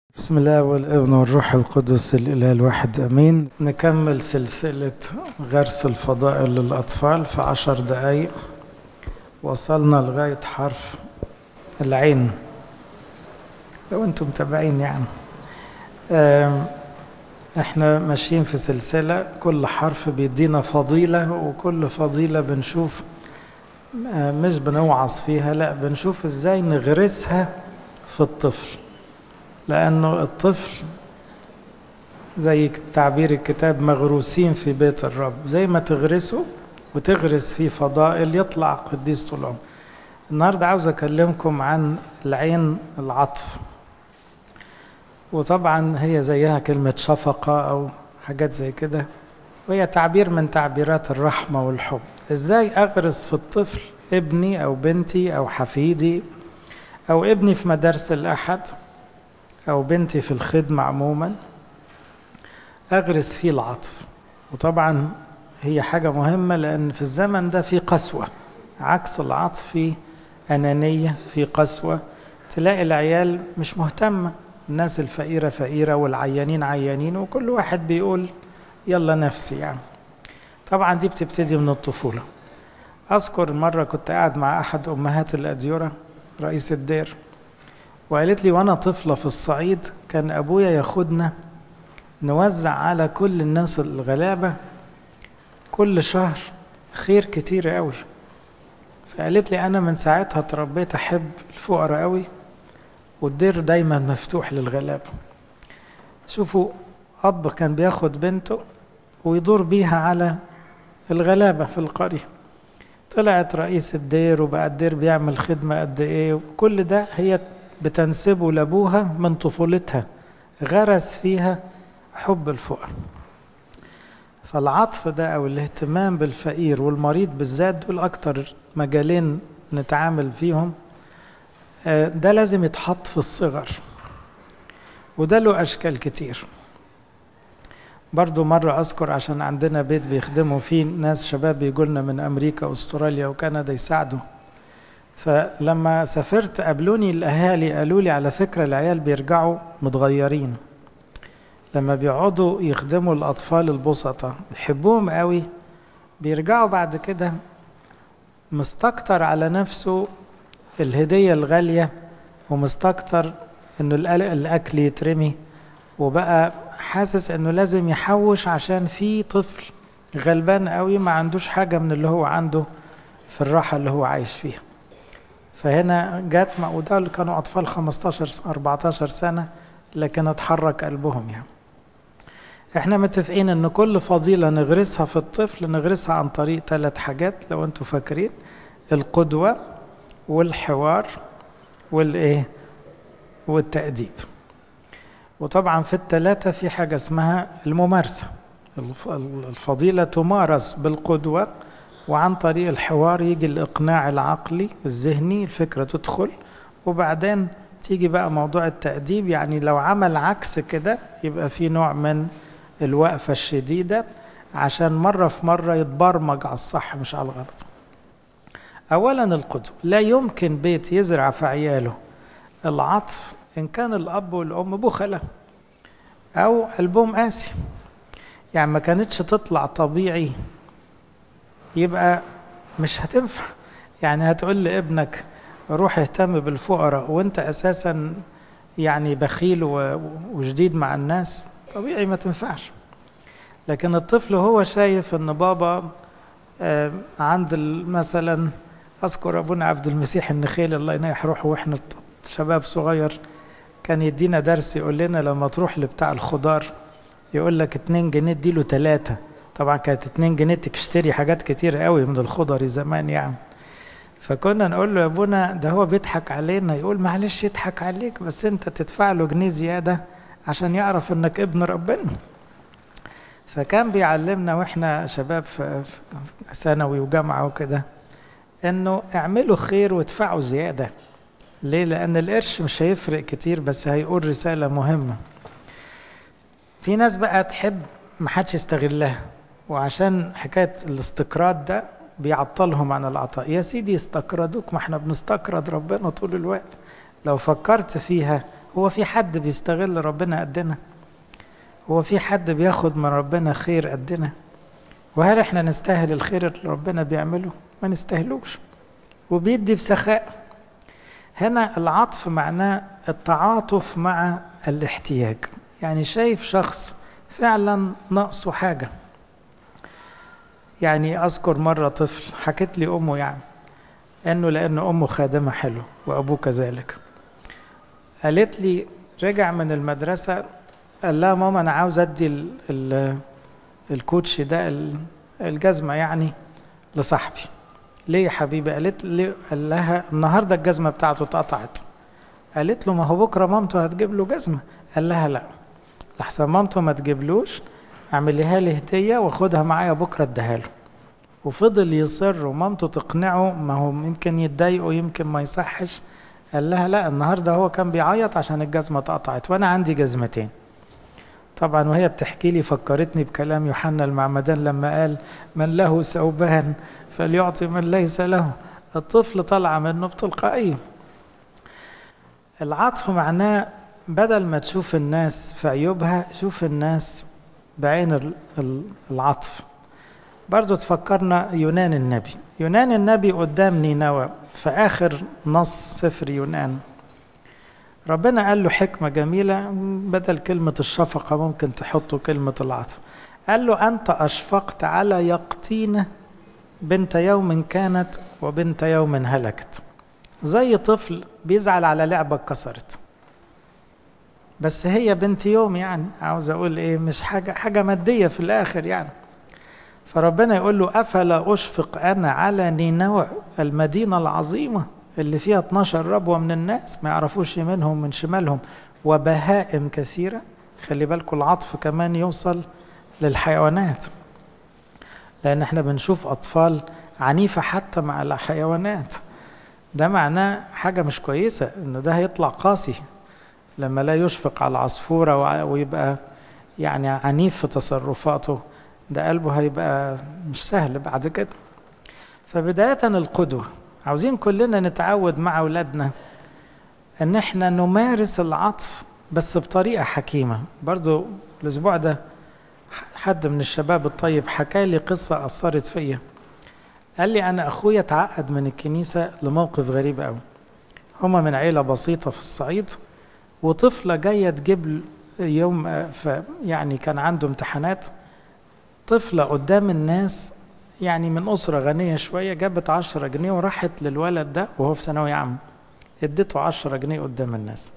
بسم الله والابن والروح القدس الاله الواحد امين نكمل سلسله غرس الفضائل للاطفال في عشر دقايق وصلنا لغايه حرف العين لو انتم متابعين يعني احنا ماشيين في سلسله كل حرف بيدينا فضيله وكل فضيله بنشوف مش بنوعظ فيها لا بنشوف ازاي نغرسها في الطفل لأنه الطفل زي تعبير الكتاب مغروسين في بيت الرب زي ما تغرسه وتغرس فيه فضائل يطلع قديس طول العمر النهارده عاوز اكلمكم عن العين العطف وطبعا هي زيها كلمة شفقة أو حاجات زي كده وهي تعبير من تعبيرات الرحمة والحب ازاي اغرس في الطفل ابني او بنتي او حفيدي او ابني في مدارس الاحد أو بنتي في الخدمة عموما أغرس فيه العطف وطبعا هي حاجة مهمة لأن في الزمن ده في قسوة عكس العطف في أنانية في قسوة تلاقي العيال مش مهتمة الناس الفقيرة فقيرة والعيانين عيانين وكل واحد بيقول يلا نفسي يعني طبعا دي بتبتدي من الطفولة أذكر مرة كنت قاعد مع أحد أمهات الأديرة رئيس الدير وقالت لي وانا طفله في الصعيد كان ابويا ياخدنا نوزع على كل الناس الغلابه كل شهر خير كتير قوي فقالت لي انا من ساعتها اتربيت احب الفقراء قوي والدير دايما مفتوح للغلابه شوفوا اب كان بياخد بنته ويدور بيها على الغلابه في القريه طلعت رئيس الدير وبقى الدير بيعمل خدمه قد ايه وكل ده هي بتنسبه لابوها من طفولتها غرس فيها حب الفقر فالعطف ده او الاهتمام بالفقير والمريض بالذات دول اكتر مجالين نتعامل فيهم ده لازم يتحط في الصغر وده له اشكال كتير برضو مرة أذكر عشان عندنا بيت بيخدموا فيه ناس شباب بيجولنا من أمريكا وأستراليا وكندا يساعدوا فلما سافرت قابلوني الاهالي قالوا لي على فكره العيال بيرجعوا متغيرين لما بيقعدوا يخدموا الاطفال البسطة يحبوهم قوي بيرجعوا بعد كده مستكتر على نفسه الهديه الغاليه ومستكتر انه الاكل يترمي وبقى حاسس انه لازم يحوش عشان في طفل غلبان قوي ما عندوش حاجه من اللي هو عنده في الراحه اللي هو عايش فيها فهنا جت وده اللي كانوا اطفال 15 14 سنه لكن اتحرك قلبهم يعني احنا متفقين ان كل فضيله نغرسها في الطفل نغرسها عن طريق ثلاث حاجات لو انتم فاكرين القدوه والحوار والايه والتاديب وطبعا في الثلاثه في حاجه اسمها الممارسه الفضيله تمارس بالقدوه وعن طريق الحوار يجي الإقناع العقلي الذهني الفكرة تدخل وبعدين تيجي بقى موضوع التأديب يعني لو عمل عكس كده يبقى في نوع من الوقفة الشديدة عشان مرة في مرة يتبرمج على الصح مش على الغلط أولا القدوة لا يمكن بيت يزرع في عياله العطف إن كان الأب والأم بخلة أو قلبهم قاسي يعني ما كانتش تطلع طبيعي يبقى مش هتنفع يعني هتقول لابنك روح اهتم بالفقراء وانت اساسا يعني بخيل وجديد مع الناس طبيعي ما تنفعش لكن الطفل هو شايف ان بابا عند مثلا اذكر ابونا عبد المسيح النخيل الله ينيح روحه واحنا شباب صغير كان يدينا درس يقول لنا لما تروح لبتاع الخضار يقول لك 2 جنيه اديله ثلاثه طبعا كانت 2 جنيه تشتري حاجات كتير قوي من الخضر زمان يعني فكنا نقول له يا ابونا ده هو بيضحك علينا يقول معلش يضحك عليك بس انت تدفع له جنيه زياده عشان يعرف انك ابن ربنا فكان بيعلمنا واحنا شباب في ثانوي وجامعه وكده انه اعملوا خير وادفعوا زياده ليه لان القرش مش هيفرق كتير بس هيقول رساله مهمه في ناس بقى تحب محدش يستغلها وعشان حكايه الاستقراض ده بيعطلهم عن العطاء يا سيدي استقرضوك ما احنا بنستقرض ربنا طول الوقت لو فكرت فيها هو في حد بيستغل ربنا قدنا هو في حد بياخد من ربنا خير قدنا وهل احنا نستاهل الخير اللي ربنا بيعمله ما نستاهلوش وبيدي بسخاء هنا العطف معناه التعاطف مع الاحتياج يعني شايف شخص فعلا ناقصه حاجة يعني أذكر مرة طفل حكت لي أمه يعني أنه لأن أمه خادمة حلو وأبوه كذلك قالت لي رجع من المدرسة قال لها ماما أنا عاوز أدي ال ال الكوتش ده الجزمة يعني لصاحبي ليه يا حبيبي قالت لي قال لها النهارده الجزمة بتاعته اتقطعت قالت له ما هو بكرة مامته هتجيب له جزمة قال لها لا لحسن مامته ما تجيبلوش اعمليها لي هدية واخدها معايا بكرة اديها له وفضل يصر ومامته تقنعه ما هو يمكن يتضايقوا يمكن ما يصحش قال لها لا النهارده هو كان بيعيط عشان الجزمة اتقطعت وانا عندي جزمتين طبعا وهي بتحكي لي فكرتني بكلام يوحنا المعمدان لما قال من له ثوبان فليعطي من ليس له الطفل طالعة منه بتلقائية العطف معناه بدل ما تشوف الناس في عيوبها شوف الناس بعين العطف برضو تفكرنا يونان النبي يونان النبي قدام نينوى في آخر نص سفر يونان ربنا قال له حكمة جميلة بدل كلمة الشفقة ممكن تحطوا كلمة العطف قال له أنت أشفقت على يقطينة بنت يوم كانت وبنت يوم هلكت زي طفل بيزعل على لعبة اتكسرت بس هي بنت يوم يعني عاوز اقول ايه مش حاجة حاجة مادية في الاخر يعني فربنا يقول له افلا اشفق انا على نينوى المدينة العظيمة اللي فيها 12 ربوة من الناس ما يعرفوش يمينهم من شمالهم وبهائم كثيرة خلي بالكم العطف كمان يوصل للحيوانات لان احنا بنشوف اطفال عنيفة حتى مع الحيوانات ده معناه حاجة مش كويسة انه ده هيطلع قاسي لما لا يشفق على العصفورة ويبقى يعني عنيف في تصرفاته ده قلبه هيبقى مش سهل بعد كده فبداية القدوة عاوزين كلنا نتعود مع أولادنا ان احنا نمارس العطف بس بطريقة حكيمة برضو الأسبوع ده حد من الشباب الطيب حكى لي قصة أثرت فيا قال لي أنا أخويا اتعقد من الكنيسة لموقف غريب أوي هما من عيلة بسيطة في الصعيد وطفلة جاية تجيب يوم ف يعني كان عنده امتحانات طفلة قدام الناس يعني من أسرة غنية شوية جابت عشرة جنيه وراحت للولد ده وهو في ثانوية عامة اديته عشرة جنيه قدام الناس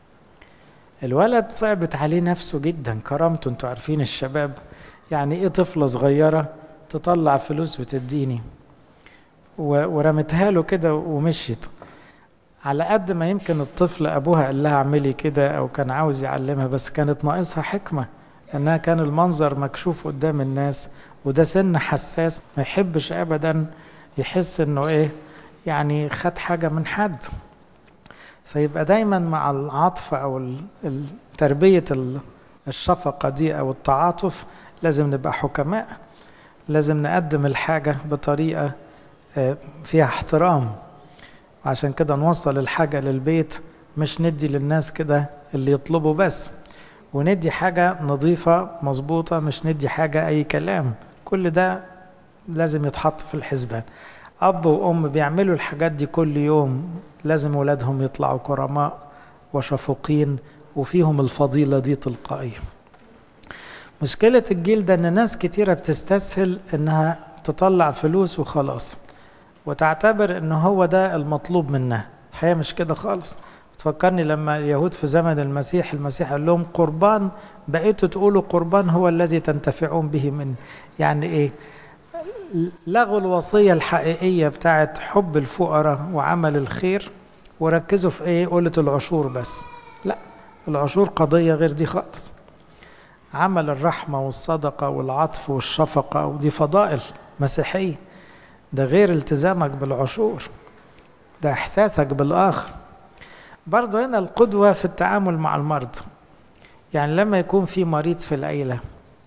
الولد صعبت عليه نفسه جدا كرامته انتوا عارفين الشباب يعني ايه طفلة صغيرة تطلع فلوس وتديني ورمتها له كده ومشيت على قد ما يمكن الطفل ابوها قال لها اعملي كده او كان عاوز يعلمها بس كانت ناقصها حكمه لانها كان المنظر مكشوف قدام الناس وده سن حساس ما يحبش ابدا يحس انه ايه يعني خد حاجه من حد فيبقى دايما مع العطف او تربيه الشفقه دي او التعاطف لازم نبقى حكماء لازم نقدم الحاجه بطريقه فيها احترام عشان كده نوصل الحاجة للبيت مش ندي للناس كده اللي يطلبوا بس وندي حاجة نظيفة مظبوطة مش ندي حاجة أي كلام كل ده لازم يتحط في الحسبان أب وأم بيعملوا الحاجات دي كل يوم لازم ولادهم يطلعوا كرماء وشفوقين وفيهم الفضيلة دي تلقائية مشكلة الجيل ده إن ناس كتيرة بتستسهل إنها تطلع فلوس وخلاص وتعتبر ان هو ده المطلوب منها الحقيقه مش كده خالص تفكرني لما اليهود في زمن المسيح المسيح قال لهم قربان بقيتوا تقولوا قربان هو الذي تنتفعون به من يعني ايه لغوا الوصيه الحقيقيه بتاعت حب الفقراء وعمل الخير وركزوا في ايه قولة العشور بس لا العشور قضيه غير دي خالص عمل الرحمه والصدقه والعطف والشفقه ودي فضائل مسيحيه ده غير التزامك بالعشور ده احساسك بالاخر برضه هنا القدوه في التعامل مع المرض يعني لما يكون في مريض في العيله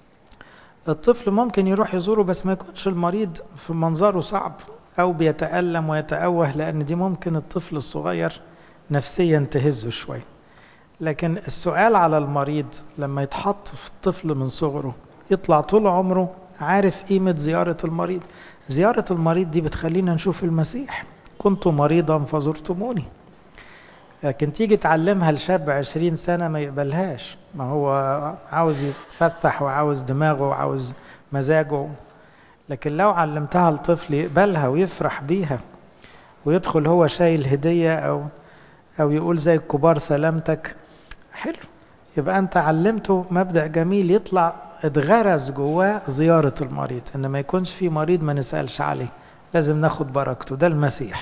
الطفل ممكن يروح يزوره بس ما يكونش المريض في منظره صعب او بيتالم ويتأوه لان دي ممكن الطفل الصغير نفسيا تهزه شويه لكن السؤال على المريض لما يتحط في الطفل من صغره يطلع طول عمره عارف قيمة زيارة المريض زيارة المريض دي بتخلينا نشوف المسيح كنت مريضا فزرتموني لكن تيجي تعلمها لشاب عشرين سنة ما يقبلهاش ما هو عاوز يتفسح وعاوز دماغه وعاوز مزاجه لكن لو علمتها لطفل يقبلها ويفرح بيها ويدخل هو شايل هدية أو أو يقول زي الكبار سلامتك حلو يبقى أنت علمته مبدأ جميل يطلع اتغرس جواه زيارة المريض إن ما يكونش في مريض ما نسألش عليه لازم ناخد بركته ده المسيح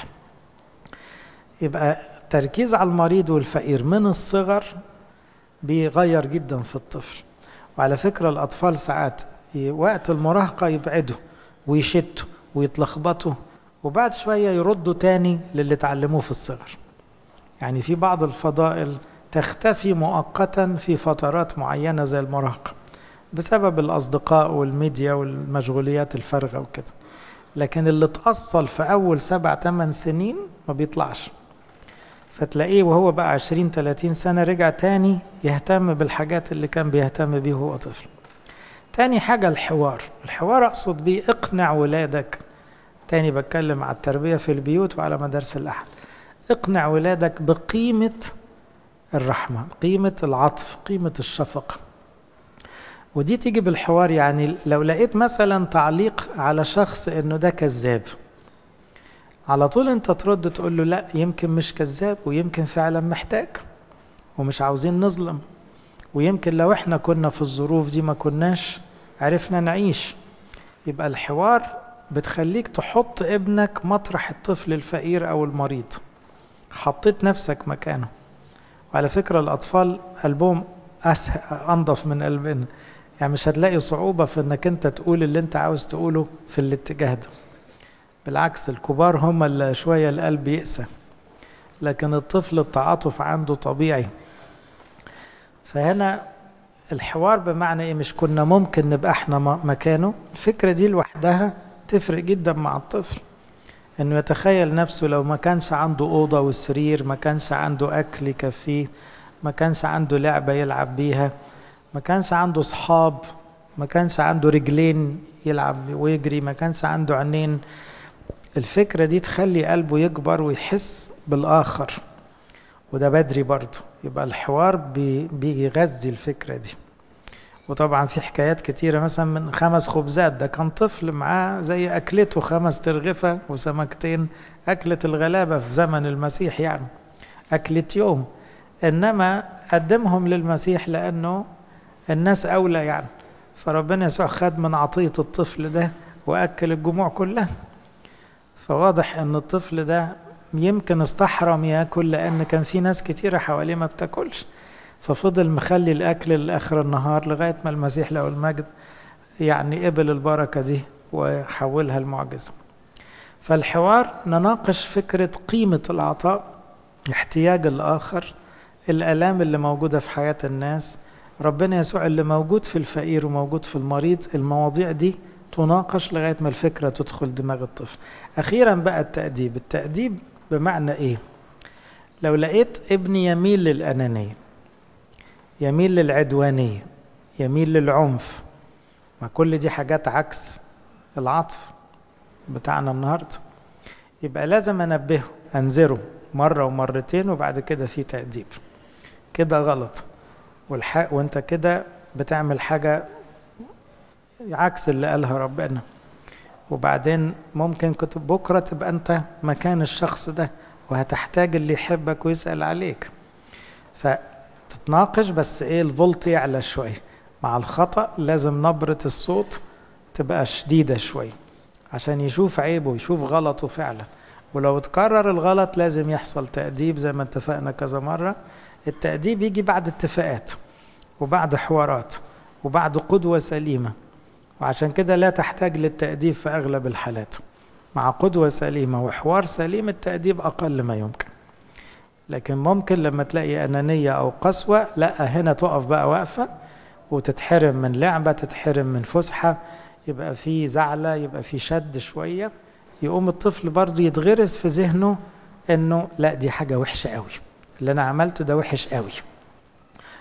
يبقى تركيز على المريض والفقير من الصغر بيغير جدا في الطفل وعلى فكرة الأطفال ساعات وقت المراهقة يبعدوا ويشتوا ويتلخبطوا وبعد شوية يردوا تاني للي اتعلموه في الصغر يعني في بعض الفضائل تختفي مؤقتا في فترات معينة زي المراهقة بسبب الأصدقاء والميديا والمشغوليات الفارغة وكده لكن اللي اتأصل في أول سبع ثمان سنين ما بيطلعش فتلاقيه وهو بقى عشرين تلاتين سنة رجع تاني يهتم بالحاجات اللي كان بيهتم بيه وهو طفل تاني حاجة الحوار الحوار أقصد بيه اقنع ولادك تاني بتكلم على التربية في البيوت وعلى مدارس الأحد اقنع ولادك بقيمة الرحمة قيمة العطف قيمة الشفقة ودي تيجي بالحوار يعني لو لقيت مثلا تعليق على شخص انه ده كذاب على طول انت ترد تقول له لا يمكن مش كذاب ويمكن فعلا محتاج ومش عاوزين نظلم ويمكن لو احنا كنا في الظروف دي ما كناش عرفنا نعيش يبقى الحوار بتخليك تحط ابنك مطرح الطفل الفقير او المريض حطيت نفسك مكانه وعلى فكرة الأطفال قلبهم أسهل أنضف من قلبنا يعني مش هتلاقي صعوبة في انك انت تقول اللي انت عاوز تقوله في الاتجاه ده بالعكس الكبار هم اللي شوية القلب يقسى لكن الطفل التعاطف عنده طبيعي فهنا الحوار بمعنى ايه مش كنا ممكن نبقى احنا مكانه الفكرة دي لوحدها تفرق جدا مع الطفل انه يتخيل نفسه لو ما كانش عنده اوضة وسرير ما كانش عنده اكل يكفيه ما كانش عنده لعبة يلعب بيها ما كانش عنده صحاب ما كانش عنده رجلين يلعب ويجري ما كانش عنده عينين الفكرة دي تخلي قلبه يكبر ويحس بالآخر وده بدري برضه يبقى الحوار بي بيغذي الفكرة دي وطبعا في حكايات كتيرة مثلا من خمس خبزات ده كان طفل معاه زي أكلته خمس ترغفة وسمكتين أكلة الغلابة في زمن المسيح يعني أكلة يوم إنما قدمهم للمسيح لأنه الناس أولى يعني فربنا يسوع خد من عطية الطفل ده وأكل الجموع كلها فواضح أن الطفل ده يمكن استحرم ياكل لأن كان في ناس كتيرة حواليه ما بتاكلش ففضل مخلي الأكل لآخر النهار لغاية ما المسيح له المجد يعني قبل البركة دي وحولها المعجزة فالحوار نناقش فكرة قيمة العطاء احتياج الآخر الآلام اللي موجودة في حياة الناس ربنا يسوع اللي موجود في الفقير وموجود في المريض المواضيع دي تناقش لغاية ما الفكرة تدخل دماغ الطفل أخيرا بقى التأديب التأديب بمعنى إيه لو لقيت ابني يميل للأنانية يميل للعدوانية يميل للعنف ما كل دي حاجات عكس العطف بتاعنا النهاردة يبقى لازم أنبهه أنذره مرة ومرتين وبعد كده في تأديب كده غلط والحق وانت كده بتعمل حاجة عكس اللي قالها ربنا وبعدين ممكن كنت بكرة تبقى انت مكان الشخص ده وهتحتاج اللي يحبك ويسأل عليك فتتناقش بس ايه الفولت يعلى شوية مع الخطأ لازم نبرة الصوت تبقى شديدة شوية عشان يشوف عيبه ويشوف غلطه فعلا ولو اتكرر الغلط لازم يحصل تأديب زي ما اتفقنا كذا مرة التأديب يجي بعد اتفاقات وبعد حوارات وبعد قدوة سليمة وعشان كده لا تحتاج للتأديب في أغلب الحالات مع قدوة سليمة وحوار سليم التأديب أقل ما يمكن لكن ممكن لما تلاقي أنانية أو قسوة لا هنا تقف بقى واقفة وتتحرم من لعبة تتحرم من فسحة يبقى في زعلة يبقى في شد شوية يقوم الطفل برضه يتغرس في ذهنه انه لا دي حاجة وحشة قوي اللي انا عملته ده وحش قوي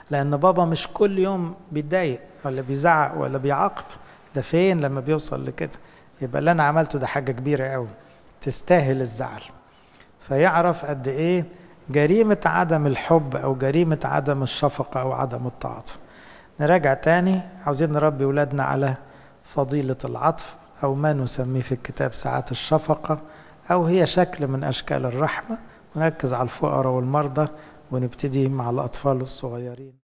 لان بابا مش كل يوم بيتضايق ولا بيزعق ولا بيعاقب ده فين لما بيوصل لكده يبقى اللي انا عملته ده حاجه كبيره قوي تستاهل الزعل فيعرف قد ايه جريمه عدم الحب او جريمه عدم الشفقه او عدم التعاطف نراجع تاني عاوزين نربي ولادنا على فضيله العطف او ما نسميه في الكتاب ساعات الشفقه او هي شكل من اشكال الرحمه ونركز على الفقراء والمرضى ونبتدي مع الاطفال الصغيرين